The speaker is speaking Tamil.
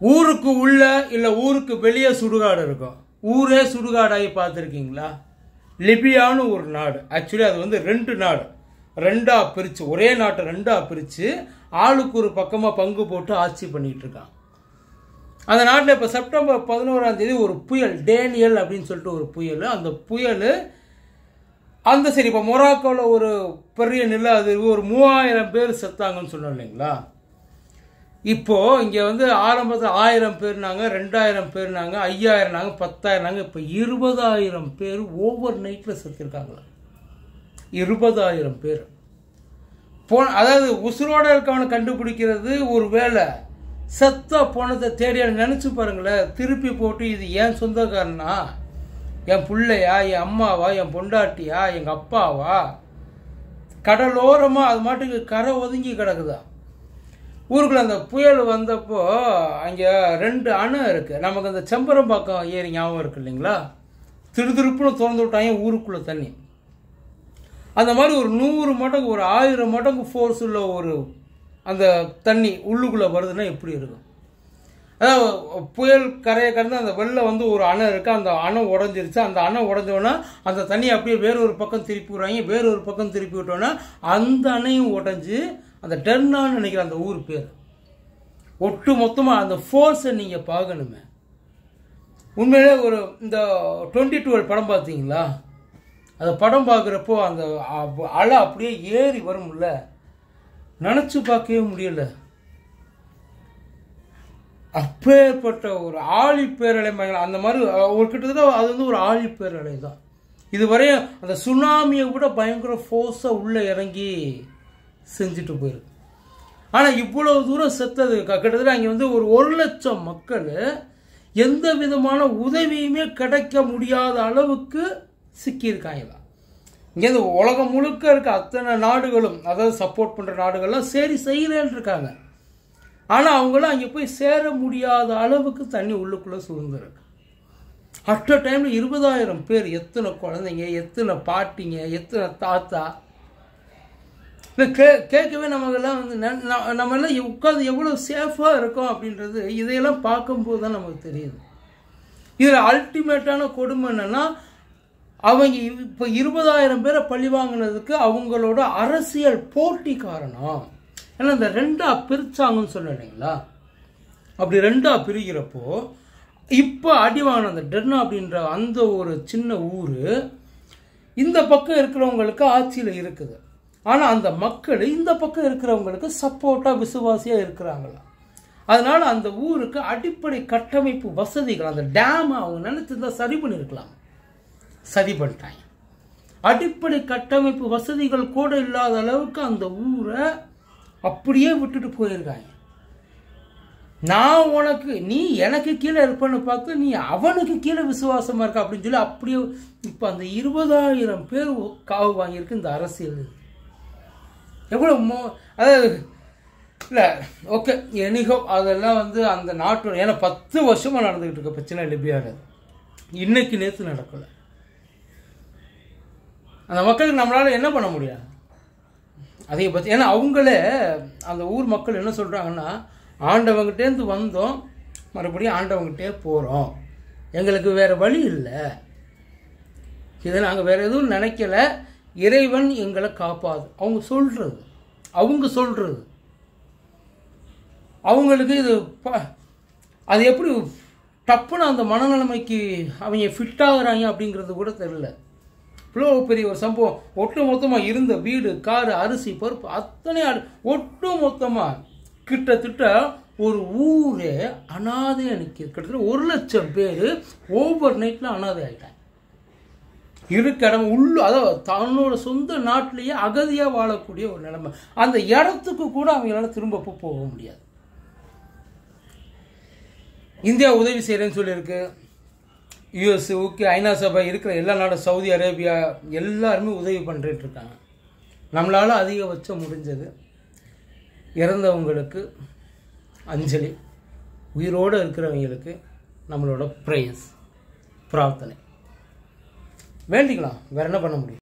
ஊருக்கு உள்ள இல்லை ஊருக்கு வெளியே சுடுகாடு இருக்கும் ஊரே சுடுகாடாகி பார்த்துருக்கீங்களா லிபியான்னு ஒரு நாடு ஆக்சுவலி அது வந்து ரெண்டு நாடு ரெண்டாக பிரித்து ஒரே நாட்டை ரெண்டாக பிரித்து ஆளுக்கு ஒரு பக்கமாக பங்கு போட்டு ஆட்சி பண்ணிகிட்டு இருக்காங்க அந்த நாட்டில் இப்போ செப்டம்பர் பதினோராம் தேதி ஒரு புயல் டேனியல் அப்படின்னு சொல்லிட்டு ஒரு புயல் அந்த புயல் அந்த சரி இப்போ மொராக்கோவில் ஒரு பெரிய நிலஅதிர்வு ஒரு மூவாயிரம் பேர் செத்தாங்கன்னு சொன்னோம் இல்லைங்களா இப்போ இங்கே வந்து ஆரம்பத்தில் ஆயிரம் பேர்னாங்க ரெண்டாயிரம் பேர்னாங்க ஐயாயிரம்னாங்க பத்தாயிரம்னாங்க இப்போ இருபதாயிரம் பேர் ஓவர் நைட்டில் செத்துருக்காங்களா இருபதாயிரம் பேர் போன அதாவது உசுரோட இருக்கவனை கண்டுபிடிக்கிறது ஒரு வேலை செத்த போனதை தேடி நினச்சி பாருங்களேன் திருப்பி போட்டு இது ஏன் சொந்தக்காரனா என் பிள்ளையா என் அம்மாவா என் பொண்டாட்டியா எங்கள் அப்பாவா கடலோரமாக அது மாட்டுக்கு கரை ஒதுங்கி கிடக்குதா ஊருக்குள்ள அந்த புயல் வந்தப்போ அங்கே ரெண்டு அணை இருக்குது நமக்கு அந்த செம்பரம்பாக்கம் ஏரி ஞாபகம் இருக்கு இல்லைங்களா திருதிருப்புன்னு திறந்து விட்டாங்க ஊருக்குள்ளே தண்ணி அந்த மாதிரி ஒரு நூறு மடங்கு ஒரு ஆயிரம் மடங்கு ஃபோர்ஸ் உள்ள ஒரு அந்த தண்ணி உள்ளுக்குள்ளே வருதுன்னா எப்படி இருக்கும் அதாவது புயல் கரையை கடந்து அந்த வெள்ளம் வந்து ஒரு அணை இருக்குது அந்த அணை உடஞ்சிருச்சு அந்த அணை உடஞ்சோன்னா அந்த தண்ணி அப்படியே வேறொரு பக்கம் திருப்பி விடுறாங்க வேறொரு பக்கம் திருப்பி விட்டோன்னா அந்த அணையும் உடஞ்சி அந்த டெர்னான்னு நினைக்கிற அந்த ஊர் பேர் ஒட்டு மொத்தமாக அந்த ஃபோர்ஸை நீங்கள் பார்க்கணுமே உண்மையிலே ஒரு இந்த டுவெண்ட்டி டுவெல் படம் பார்த்தீங்களா அந்த படம் பார்க்குறப்போ அந்த அ- அலை அப்படியே ஏறி வரும்ல நினச்சி பார்க்கவே முடியல அப்பேற்பட்ட ஒரு ஆழி பேரலை மகன் அந்த மாதிரி ஒரு கிட்டத்தட்ட அது வந்து ஒரு ஆழி பேரலை தான் இதுவரையும் அந்த சுனாமியை விட பயங்கர ஃபோர்ஸாக உள்ளே இறங்கி செஞ்சுட்டு போயிருக்கு ஆனால் இவ்வளவு தூரம் செத்தது க- கிட்டத்தட்ட அங்கே வந்து ஒரு ஒரு லட்சம் மக்கள் எந்த விதமான உதவியுமே கிடைக்க முடியாத அளவுக்கு சிக்கியிருக்காங்க இங்கேருந்து உலகம் முழுக்க இருக்க அத்தனை நாடுகளும் அதாவது சப்போர்ட் பண்ணுற நாடுகள்லாம் சரி செய்கிறேன்னு இருக்காங்க ஆனால் அவங்களாம் அங்கே போய் சேர முடியாத அளவுக்கு தண்ணி உள்ளுக்குள்ளே சுருந்துருக்கு அட் அ டைமில் இருபதாயிரம் பேர் எத்தனை குழந்தைங்க எத்தனை பாட்டிங்க எத்தனை தாத்தா இல்லை கே கேட்கவே நமக்கெல்லாம் வந்து ந- ந- நம்ம எல்லாம் உட்காந்து எவ்வளோ சேஃபாக இருக்கோம் அப்படின்றது இதையெல்லாம் பார்க்கும்போது தான் நமக்கு தெரியுது இதில் அல்டிமேட்டான கொடுமை என்னன்னா அவங்க இப்போ இருபதாயிரம் பேரை பழி வாங்கினதுக்கு அவங்களோட அரசியல் போட்டி காரணம் ஏன்னா இந்த ரெண்டா பிரிச்சாங்கன்னு சொன்னேன் இல்லைங்களா அப்படி ரெண்டா பிரிக்கிறப்போ இப்போ அடி வாங்கின அந்த டெர்னா அப்படின்ற அந்த ஒரு சின்ன ஊர் இந்த பக்கம் இருக்கிறவங்களுக்கு ஆட்சியில் இருக்குது ஆனால் அந்த மக்கள் இந்த பக்கம் இருக்கிறவங்களுக்கு சப்போர்ட்டாக விசுவாசியாக இருக்கிறாங்களா அதனால அந்த ஊருக்கு அடிப்படை கட்டமைப்பு வசதிகள் அந்த டேமை அவங்க நினைச்சிருந்தா சரி பண்ணியிருக்கலாம் சரி பண்ணிட்டாங்க அடிப்படை கட்டமைப்பு வசதிகள் கூட இல்லாத அளவுக்கு அந்த ஊரை அப்படியே விட்டுட்டு போயிருக்காங்க நான் உனக்கு நீ எனக்கு கீழே இருப்பேன்னு பார்த்து நீ அவனுக்கு கீழே விசுவாசமா இருக்க அப்படின்னு சொல்லி அப்படியே இப்போ அந்த இருபதாயிரம் பேர் காவு வாங்கியிருக்கு இந்த அரசியல் எவ்வளோ மோ அதாவது இல்லை ஓகே எனிகோ அதெல்லாம் வந்து அந்த நாட்டோட ஏன்னா பத்து வருஷமாக நடந்துக்கிட்டு இருக்க பிரச்சனை லிபியாவில் இன்னைக்கு நேற்று நடக்கலை அந்த மக்களுக்கு நம்மளால என்ன பண்ண முடியும் அதை பற்றி ஏன்னா அவங்களே அந்த ஊர் மக்கள் என்ன சொல்கிறாங்கன்னா ஆண்டவங்கிட்டேருந்து வந்தோம் மறுபடியும் ஆண்டவங்கிட்டே போகிறோம் எங்களுக்கு வேறு வழி இல்லை இதை நாங்கள் வேறு எதுவும் நினைக்கல இறைவன் எங்களை காப்பாது அவங்க சொல்கிறது அவங்க சொல்கிறது அவங்களுக்கு இது ப- அது எப்படி டப்புன்னு அந்த மனநிலைமைக்கு அவங்க ஃபிட் ஆகுறாங்க அப்படிங்கிறது கூட தெரியல இவ்வளோ பெரிய ஒரு சம்பவம் ஒட்டு மொத்தமாக இருந்த வீடு காரு அரிசி பருப்பு அத்தனை அடு- ஒட்டு மொத்தமாக கிட்டத்தட்ட ஒரு ஊரே அனாதையாக நிற்கிது கிட்டத்தட்ட ஒரு லட்சம் பேர் ஓவர் நைட்டில் அனாதை ஆயிட்டாங்க இருக்க இடம் உள்ள அதாவது தன்னோட சொந்த நாட்டிலேயே அகதியாக வாழக்கூடிய ஒரு நிலைமை அந்த இடத்துக்கு கூட அவங்களால திரும்ப போ- போக முடியாது இந்தியா உதவி செய்கிறேன்னு சொல்லியிருக்கு யுஎஸ் ஊக்கி ஐநா சபை இருக்கிற எல்லா நாடும் சவுதி அரேபியா எல்லாருமே உதவி பண்ணிட்டு இருக்காங்க நம்மளால் அதிகபட்சம் முடிஞ்சது இறந்தவங்களுக்கு அஞ்சலி உயிரோடு இருக்கிறவங்களுக்கு நம்மளோட ப்ரேயர்ஸ் பிரார்த்தனை வேண்டிக்கலாம் வேற என்ன பண்ண முடியும்